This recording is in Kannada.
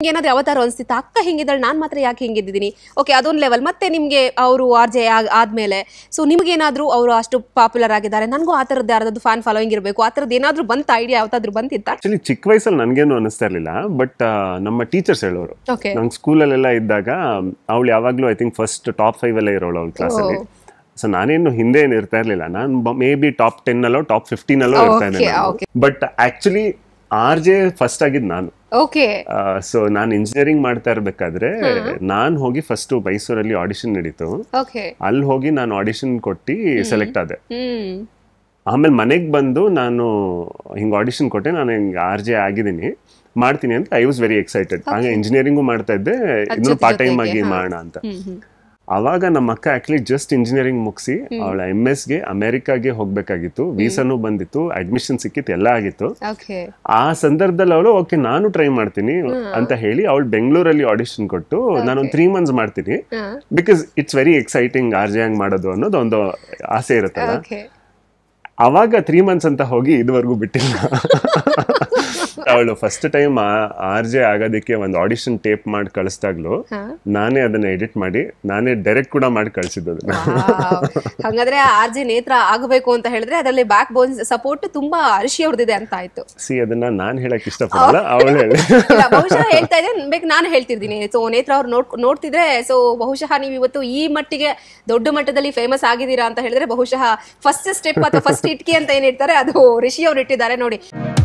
ಏನಾದ್ರೂ ಯಾವತ್ತಾರು ಅನ್ಸ್ತಿತ್ತ ಅಕ್ಕ ಹಿಂಗಿದ್ದಾಳೆ ನಾನ್ ಮಾತ್ರ ಯಾಕೆ ಹಿಂಗಿದ್ದೀನಿ ಓಕೆ ಅದೊಂದು ಲೆವೆಲ್ ಮತ್ತೆ ನಿಮ್ಗೆ ಅವರು ಆರ್ ಜೆ ಆದ್ಮೇಲೆ ಸೊ ನಿಮ್ಗೇನಾದ್ರೂ ಅವರು ಅಷ್ಟು ಪಾಪ್ಯುಲರ್ ಆಗಿದ್ದಾರೆ ನನಗೂ ಆ ಥರದ್ದು ಯಾರ್ದಾದ್ರು ಫ್ಯಾನ್ ಫಾಲೋಯಿಂಗ್ ಇರಬೇಕು ಆ ಥರದ್ದು ಏನಾದ್ರೂ ಬಂತ ಐಡಿಯಾ ಯಾವತ್ತಾದ್ರೂ ಬಂತಿತ್ತ ಆಕ್ಚುಲಿ ಚಿಕ್ಕ ವಯಸ್ಸಲ್ಲಿ ನನಗೇನು ಅನಿಸ್ತಾ ಇರಲಿಲ್ಲ ಬಟ್ ನಮ್ಮ ಟೀಚರ್ಸ್ ಹೇಳೋರು ಓಕೆ ನಂಗೆ ಸ್ಕೂಲಲ್ಲೆಲ್ಲ ಇದ್ದಾಗ ಅವಳು ಯಾವಾಗಲೂ I think first top five ಅಲ್ಲೇ ಇರೋಳು ಅವ್ಳ ಕ್ಲಾಸಲ್ಲಿ ಸೊ ನಾನೇನು ಹಿಂದೆ ಏನು ಇರ್ತಾ ಇರಲಿಲ್ಲ ನಾನು ಮೇ ಬಿ ಟಾಪ್ ಟೆನ್ ಅಲ್ಲೋ ಟಾಪ್ ಫಿಫ್ಟೀನ್ ಅಲ್ಲೋ ಇರ್ತಾ Okay, okay. ಇದ್ದೆ but actually R J first ಆಗಿದ್ದು ನಾನು ಓಕೆ ಸೊ ನಾನು ಇಂಜಿನಿಯರಿಂಗ್ ಮಾಡ್ತಾ ಇರ್ಬೇಕಾದ್ರೆ ನಾನು ಹೋಗಿ ಫಸ್ಟ್ ಮೈಸೂರಲ್ಲಿ ಆಡಿಷನ್ ನಡೀತು ಓಕೆ ಅಲ್ಲಿ ಹೋಗಿ ನಾನು ಆಡಿಷನ್ ಕೊಟ್ಟು ಸೆಲೆಕ್ಟ್ ಆದೆ ಹ್ಮ್ ಆಮೇಲೆ ಮನೆಗೆ ಬಂದು ನಾನು ಹಿಂಗೆ ಆಡಿಷನ್ ಕೊಟ್ಟೆ ನಾನು ಹಿಂಗೆ ಆರ್ ಜೆ ಆಗಿದ್ದೀನಿ ಮಾಡ್ತೀನಿ ಅಂತ ಐ ವಾಸ್ ವೆರಿ ಎಕ್ಸೈಟೆಡ್ ಹಾಗೆ ಇಂಜಿನಿಯರಿಂಗು ಮಾಡ್ತಾ ಇದ್ದೆ ಇನ್ನೂ ಪಾರ್ಟ್ ಟೈಮ್ ಆಗಿ ಮಾಡೋಣ ಅಂತ ಹ್ಮ್ ಹ್ಮ್ ಅವಾಗ ನಮ್ಮ ಅಕ್ಕ ಆಕ್ಚುಲಿ ಜಸ್ಟ್ ಇಂಜಿನಿಯರಿಂಗ್ ಮುಗಿಸಿ ಅವಳ ಎಮ್ ಎಸ್ಗೆ ಅಮೆರಿಕಾಗೆ ಹೋಗ್ಬೇಕಾಗಿತ್ತು ವೀಸಾನು ಬಂದಿತ್ತು ಅಡ್ಮಿಷನ್ ಸಿಕ್ಕಿತ್ತು ಎಲ್ಲ ಆಗಿತ್ತು ಓಕೆ ಆ ಸಂದರ್ಭದಲ್ಲಿ ಅವಳು ಓಕೆ ನಾನು ಟ್ರೈ ಮಾಡ್ತೀನಿ ಅಂತ ಹೇಳಿ ಅವಳು ಬೆಂಗಳೂರಲ್ಲಿ ಆಡಿಷನ್ ಕೊಟ್ಟು ನಾನೊಂದು ತ್ರೀ ಮಂತ್ಸ್ ಮಾಡ್ತೀನಿ ಹಾ because it's very exciting R J ಹಂಗ್ ಮಾಡೋದು ಅನ್ನೋದು ಒಂದು ಆಸೆ ಇರುತ್ತಲ್ಲ ಓಕೆ ಅವಾಗ ತ್ರೀ ಮಂತ್ಸ್ ಅಂತ ಹೋಗಿ ಇದುವರೆಗೂ ಬಿಟ್ಟಿಲ್ಲ ಅವಳು ಫಸ್ಟ್ ಟೈಮ್ ಆರ್ ಜೆ ಆಗೋದಕ್ಕೆ ಒಂದು ಆಡಿಷನ್ ಟೇಪ್ ಮಾಡಿ ಕಳಿಸ್ದಾಗ್ಲು ಹಾ ನಾನೇ ಅದನ್ನ ಎಡಿಟ್ ಮಾಡಿ ನಾನೇ ಡೈರೆಕ್ಟ್ ಕೂಡ ಮಾಡಿ ಕಳಿಸಿದ್ದು ಅದನ್ನ ವಾವ್. ಹಂಗಾದ್ರೆ ಆರ್ ಜೆ ನೇತ್ರ ಆಗಬೇಕು ಅಂತ ಹೇಳಿದ್ರೆ ಅದರಲ್ಲಿ ಬ್ಯಾಕ್ ಬೋನ್ ಸಪೋರ್ಟ್ ತುಂಬಾ ಅರಿಶಿ ಅವ್ರದ್ದಿದೆ ಅಂತ ಆಯ್ತು ಸಿ ಅದನ್ನ ನಾನ್ ಹೇಳಕ್ ಇಷ್ಟಪಡಲ್ಲ ಅವಳು ಹೇಳಿ ಇಲ್ಲ, ಬಹುಶಃ ಹೇಳ್ತಾ ಇದ್ದೆ ಬೇಕು ನಾನು ಹೇಳ್ತಿರ್ತೀನಿ ಸೊ ನೇತ್ರ ಅವ್ರು ನೋಡ್ ನೋಡ್ತಿದ್ರೆ ಸೊ ಬಹುಶಃ ನೀವು ಇವತ್ತು ಈ ಮಟ್ಟಿಗೆ ದೊಡ್ಡ ಮಟ್ಟದಲ್ಲಿ ಫೇಮಸ್ ಆಗಿದ್ದೀರಾ ಅಂತ ಹೇಳಿದ್ರೆ ಬಹುಶಃ ಫಸ್ಟ್ ಸ್ಟೆಪ್ ಅಥವಾ ಫಸ್ಟ್ ಇಟ್ಕಿ ಅಂತ ಏನ್ ಇರ್ತಾರೆ ಅದು ರಿಷಿ ಅವ್ರು ಇಟ್ಟಿದ್ದಾರೆ ನೋಡಿ